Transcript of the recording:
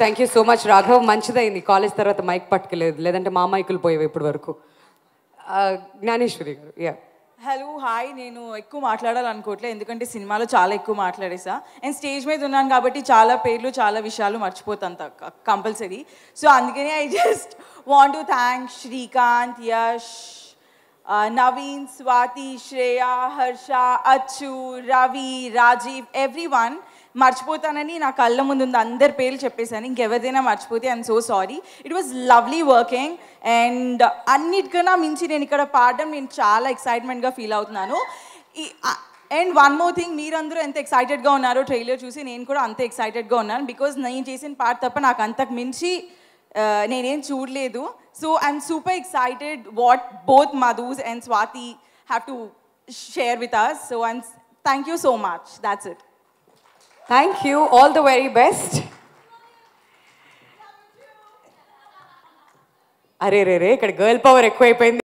thank you so much Raghav మంచిదైంది college తర్వాత mic పట్టుకోలేదు లేదంటే మా మైకులు పోయేవి ఇప్పటి వరకు జ్ఞానేశ్వరి గారు యా హలో హాయ్ నేను ఎక్కువ మాట్లాడాలనుకోవట్లేదు ఎందుకంటే సినిమాలో చాలా ఎక్కువ మాట్లాడేసా అండ్ స్టేజ్ మీద ఉన్నాను కాబట్టి చాలా పేర్లు చాలా విషయాలు మర్చిపోతాను కంపల్సరీ సో అందుకనే I just want to thank Srikanth Yash Naveen Swathi Shreya Harsha Achu Ravi Rajiv everyone మర్చిపోతానని నా కళ్ళ ముందు ఉంది అందరి పేర్లు చెప్పేశాను ఇంకెవరిదైనా మర్చిపోతే I'm so sorry it was lovely working and అన్నిటికన్నా మించి నేను ఇక్కడ పాడడం నేను చాలా ఎక్సైట్మెంట్గా ఫీల్ అవుతున్నాను అండ్ వన్ మోర్ థింగ్ మీరందరూ ఎంత ఎక్సైటెడ్గా ఉన్నారో ట్రైలర్ చూసి నేను కూడా అంతే ఎక్సైటెడ్గా ఉన్నాను బికాజ్ నేను చేసిన పాట తప్ప నాకు అంతకు మించి ఆ, నేనేం చూడలేదు so I'm super excited what both మధూస్ and Swathi have to share with us so I'm thank you so much that's it thank you all the very best అరే రే రే ఇక్కడ గర్ల్ పవర్ ఎక్కువైపోయింది